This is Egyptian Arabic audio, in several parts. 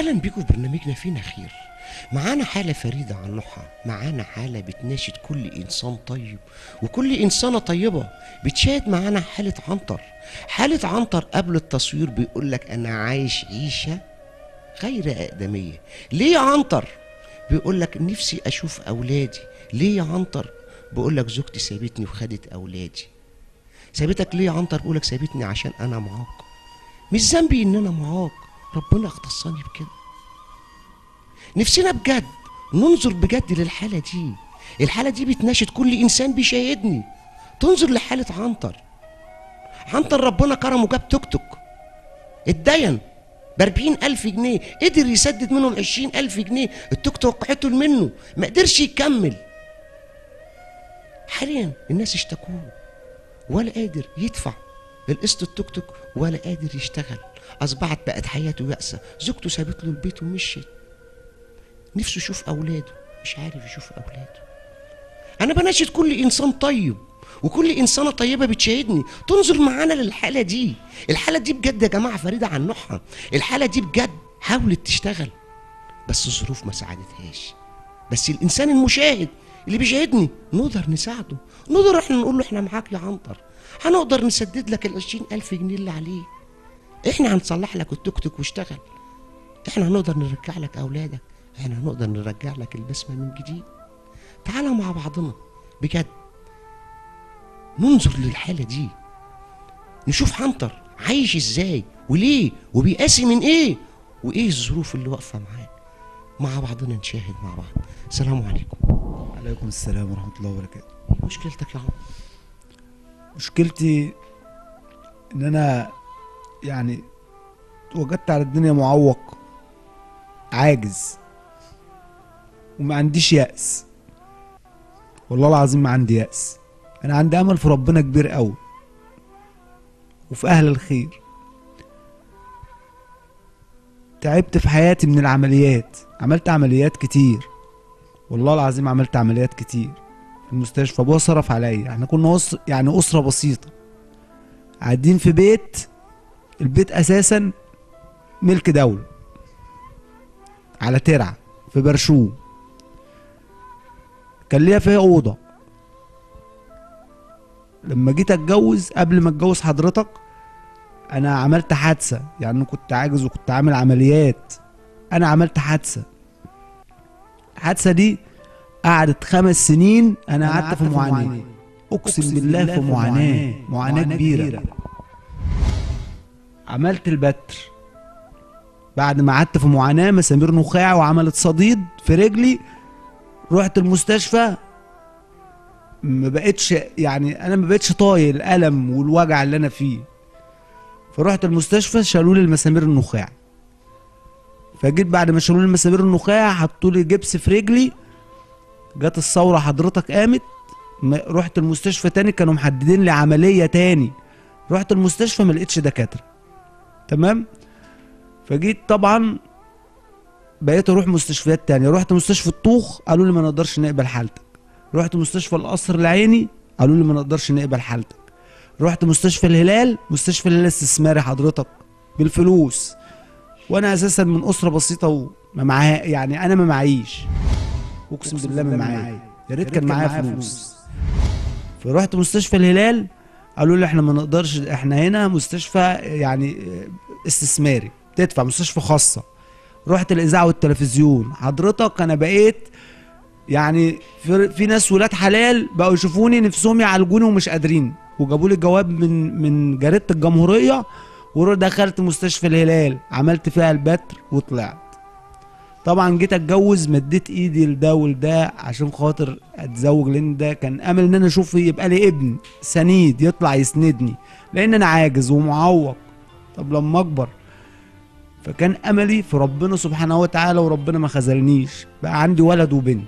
اهلا بيكم في برنامجنا فينا خير معانا حالة فريدة عن نوعها معانا حالة بتناشد كل إنسان طيب وكل إنسانة طيبة بتشاهد معانا حالة عنتر حالة عنتر قبل التصوير بيقول لك أنا عايش عيشة غير آدمية ليه يا عنتر بيقول لك نفسي أشوف أولادي ليه يا عنتر بيقول لك زوجتي سابتني وخدت أولادي سابتك ليه يا عنتر بيقول لك سابتني عشان أنا معاق مش ذنبي إن أنا معاق ربنا اختصني بكده نفسنا بجد ننظر بجد للحالة دي الحالة دي بتناشد كل إنسان بيشاهدني تنظر لحالة عنتر عنتر ربنا كرمه جاب توك توك اتدين بأربعين ألف جنيه قدر يسدد منهم عشرين ألف جنيه التوك توك عطل منه ما قدرش يكمل حاليا الناس اشتكوه ولا قادر يدفع القسط التوك توك ولا قادر يشتغل أصبحت بقت حياته يأسة زوجته سابت له البيت ومشيت نفسه يشوف أولاده مش عارف يشوف أولاده أنا بناشد كل إنسان طيب وكل إنسانة طيبة بتشاهدني تنظر معانا للحالة دي الحالة دي بجد يا جماعة فريدة عن نوعها الحالة دي بجد حاولت تشتغل بس الظروف ما ساعدتهاش بس الإنسان المشاهد اللي بيشاهدني نقدر نساعده نقدر احنا نقول له احنا معاك يا عنتر هنقدر نسدد لك العشرين ألف جنيه اللي عليك احنا هنصلح لك التوك توك واشتغل احنا هنقدر نرجع لك اولادك احنا هنقدر نرجع لك البسمه من جديد تعالى مع بعضنا بجد ننظر للحاله دي نشوف حنطر عايش ازاي وليه وبيقاسي من ايه وايه الظروف اللي واقفه معاه مع بعضنا نشاهد مع بعض السلام عليكم عليكم السلام ورحمة الله وبركاته ايه مشكلتك يا عم مشكلتي ان انا يعني وجدت على الدنيا معوق عاجز وما عنديش يأس والله العظيم ما عندي يأس انا عندي امل في ربنا كبير قوي وفي اهل الخير تعبت في حياتي من العمليات عملت عمليات كتير والله العظيم عملت عمليات كتير في المستشفى ابويا صرف عليا احنا كنا أسر يعني اسره بسيطه قاعدين في بيت البيت اساسا ملك دوله على ترعه في برشوم كان ليا فيها اوضه لما جيت اتجوز قبل ما اتجوز حضرتك انا عملت حادثه يعني أنا كنت عاجز وكنت عامل عمليات انا عملت حادثه الحادثه دي قعدت خمس سنين انا قعدت في معاناه اقسم بالله في معاناه معاناه كبيره عملت البتر بعد ما قعدت في معاناه مسامير نخاع وعملت صديد في رجلي رحت المستشفى ما بقتش يعني انا ما بقتش طايق الالم والوجع اللي انا فيه فرحت المستشفى شالوا لي المسامير النخاع فجيت بعد ما شالوا لي المسامير النخاع حطوا لي جبس في رجلي جت الثوره حضرتك قامت ما- رحت المستشفى تاني كانوا محددين لي عمليه تاني رحت المستشفى ما لقيتش دكاتره تمام فجيت طبعا بقيت اروح مستشفيات تانية رحت مستشفى الطوخ قالوا لي ما نقدرش نقبل حالتك رحت مستشفى القصر العيني قالوا لي ما نقدرش نقبل حالتك رحت مستشفى الهلال مستشفى الهلال استثماري حضرتك بالفلوس وانا اساسا من اسره بسيطه وما معايا يعني انا ما معيش اقسم بالله ما معايا يا ريت كان معايا فلوس فرحت مستشفى الهلال قالوا لي احنا ما نقدرش احنا هنا مستشفى يعني استثماري تدفع مستشفى خاصه رحت الاذاعه والتلفزيون حضرتك انا بقيت يعني في, في ناس ولاد حلال بقوا يشوفوني نفسهم يعالجوني ومش قادرين وجابوا لي جواب من من جريده الجمهوريه ودخلت مستشفى الهلال عملت فيها البتر وطلعت طبعا جيت اتجوز مديت ايدي لده ولده عشان خاطر اتزوج لان ده كان امل ان انا اشوف يبقى لي ابن سنيد يطلع يسندني لان انا عاجز ومعوق طب لما اكبر فكان املي في ربنا سبحانه وتعالى وربنا ما خذلنيش بقى عندي ولد وبنت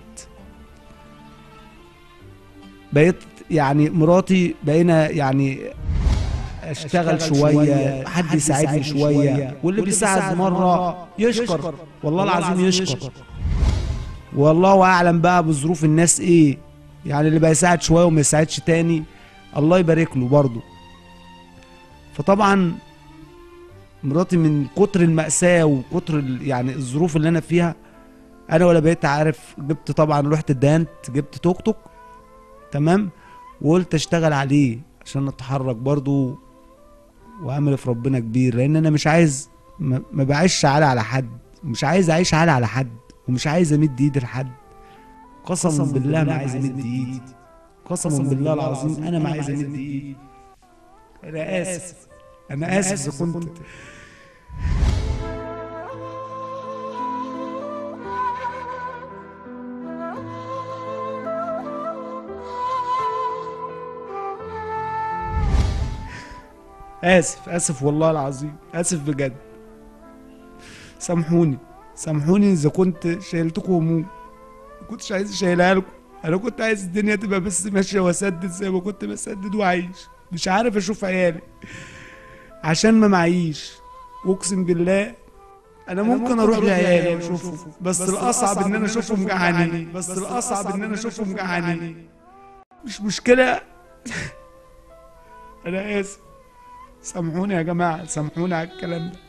بقيت يعني مراتي بقينا يعني اشتغل شويه حد يساعدني شويه واللي بيساعد مره يشكر والله العظيم يشكر والله اعلم بقى بظروف الناس ايه يعني اللي بيساعد شويه وما يساعدش تاني الله يبارك له برضه فطبعا مراتي من كتر المأساة وكتر ال- يعني الظروف اللي انا فيها انا ولا بقيت عارف جبت طبعا رحت اتدهنت جبت توك توك تمام وقلت اشتغل عليه عشان اتحرك برضو واعمل في ربنا كبير لان انا مش عايز ما ما بعيش عالي على حد مش عايز اعيش عالي على حد ومش عايز امد ايدي لحد قسما بالله ما عايز امد ايدي قسما بالله العظيم انا ما عايز امد ايدي انا اسف انا اسف اذا كنت اسف اسف والله العظيم اسف بجد سامحوني سامحوني اذا كنت شايلتكم هموم ما كنتش عايز اشيلها لكم انا كنت عايز الدنيا تبقى بس ماشيه واسدد زي ما كنت بسدد وعايش مش عارف اشوف عيالي عشان ما معيش اقسم بالله انا ممكن اروح لعيالي واشوفهم بس الاصعب ان انا اشوفهم جعانين بس الاصعب ان انا اشوفهم جعانين مش مشكله انا اسف سامحوني يا جماعه سامحوني على الكلام ده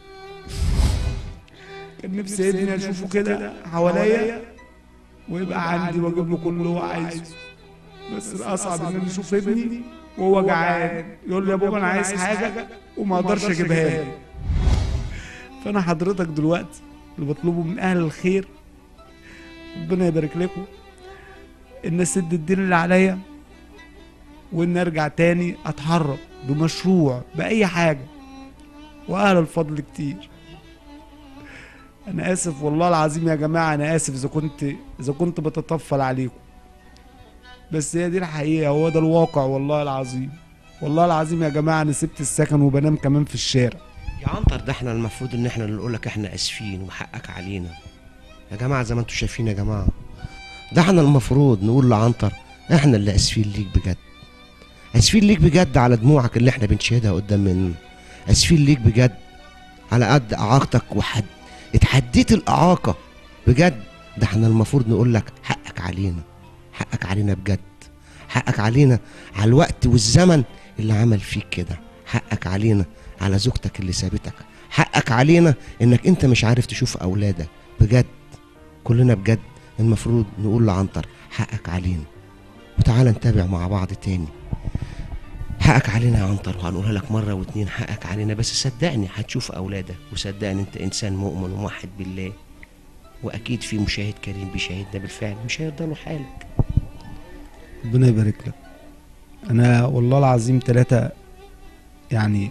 كان نفسي ابني اشوفه كده حواليا ويبقى عندي واجيب له كل اللي هو عايزه بس الاصعب ان انا اشوف ابني وهو جعان يقول لي يا بابا انا عايز حاجه وما اقدرش اجيبها له فانا حضرتك دلوقتي اللي بطلبه من اهل الخير ربنا يبارك لكم ان اسد الدين اللي عليا وان ارجع تاني اتحرك بمشروع باي حاجه واهل الفضل كتير انا اسف والله العظيم يا جماعه انا اسف اذا كنت اذا كنت بتطفل عليكم بس هي دي الحقيقه هو ده الواقع والله العظيم والله العظيم يا جماعه انا سبت السكن وبنام كمان في الشارع يا عنتر ده احنا المفروض ان احنا اللي نقول لك احنا اسفين وحقك علينا يا جماعه زي ما انتم شايفين يا جماعه ده احنا المفروض نقول لعنتر احنا اللي اسفين ليك بجد اسفين ليك بجد على دموعك اللي احنا بنشهدها قدام مننا اسفين ليك بجد على قد اعاقتك وحد اتحديت الاعاقه بجد ده احنا المفروض نقول لك حقك علينا حقك علينا بجد حقك علينا على الوقت والزمن اللي عمل فيك كده حقك علينا على زوجتك اللي سابتك حقك علينا انك انت مش عارف تشوف اولادك بجد كلنا بجد المفروض نقول لعنتر حقك علينا وتعالى نتابع مع بعض تاني حقك علينا يا عنتر وهنقولها لك مرة واتنين حقك علينا بس صدقني هتشوف أولادك وصدقني أنت إنسان مؤمن وموحد بالله وأكيد في مشاهد كريم بيشاهدنا بالفعل مش هيرضى له حالك ربنا يبارك لك انا والله العظيم ثلاثة يعني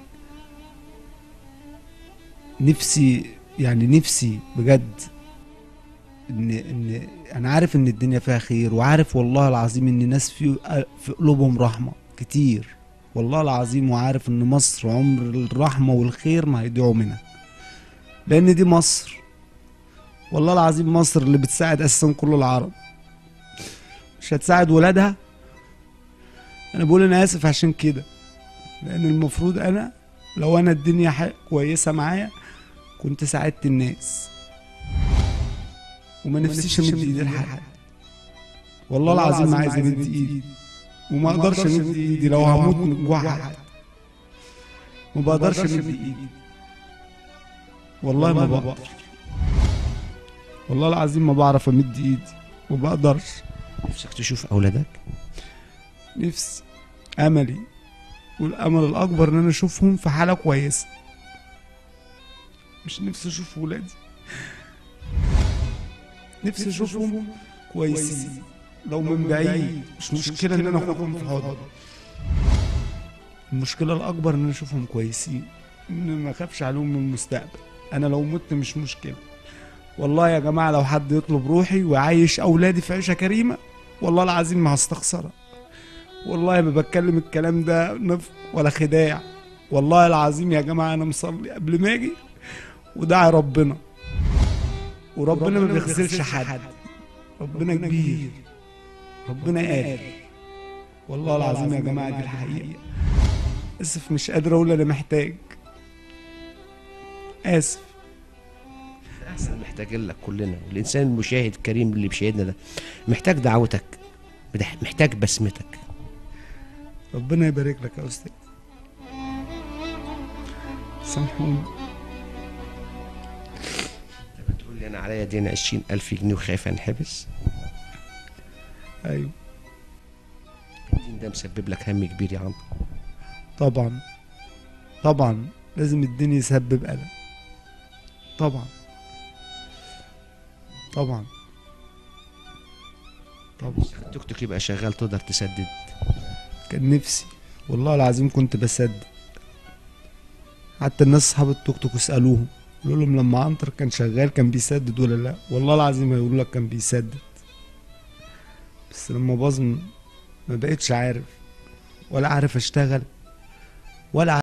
نفسي يعني نفسي بجد ان ان انا عارف ان الدنيا فيها خير وعارف والله العظيم ان ناس في في قلوبهم رحمة كتير والله العظيم وعارف ان مصر عمر الرحمة والخير ما هيضيعوا منها لان دي مصر والله العظيم مصر اللي بتساعد اساسا كل العرب مش هتساعد ولادها انا بقول انا اسف عشان كده لان المفروض انا لو انا الدنيا ح- كويسه معايا كنت ساعدت الناس وما نفسيش امد ايدي لحد والله العظيم ما عايز امد ايدي وما اقدرش امد ايدي لو هموت من الجوع حد ما بقدرش امد ايدي والله ما بقدر والله العظيم ما بعرف امد ايدي ما بقدرش نفسك تشوف أولادك نفسي املي والامل الاكبر ان انا اشوفهم في حاله كويسه مش نفسي اشوف ولادي نفسي اشوفهم كويسين لو من بعيد مش مشكله ان انا اخدهم في حضني المشكله الاكبر ان انا اشوفهم كويسين ان ما اخافش عليهم من المستقبل انا لو مت مش مشكله والله يا جماعه لو حد يطلب روحي ويعيش اولادي في عيشه كريمه والله العظيم ما هستخسرها والله ما بتكلم الكلام ده نف ولا خداع والله العظيم يا جماعه انا مصلي قبل ما اجي وداعي ربنا وربنا ما بيخذلش حد ربنا كبير ربنا قادر والله العظيم يا جماعه دي الحقيقه اسف مش قادر اقول انا محتاج اسف احنا محتاجين لك كلنا والانسان المشاهد الكريم اللي بيشاهدنا ده محتاج دعوتك بدح- محتاج بسمتك ربنا يبارك لك يا استاذ سامحوني لي انا عليا دين عشرين الف جنيه وخايف انحبس ايوه الدين ده مسبب لك هم كبير يا عم طبعا طبعا لازم الدين يسبب قلق طبعا طبعا طبعا التوك توك يبقى شغال تقدر تسدد كان نفسي والله العظيم كنت بسدد حتى الناس اصحاب التوك توك اسالوهم قولوا لهم لما عنتر كان شغال كان بيسدد ولا لا والله العظيم هيقولوا لك كان بيسدد بس لما باظ م- ما بقتش عارف ولا عارف اشتغل ولا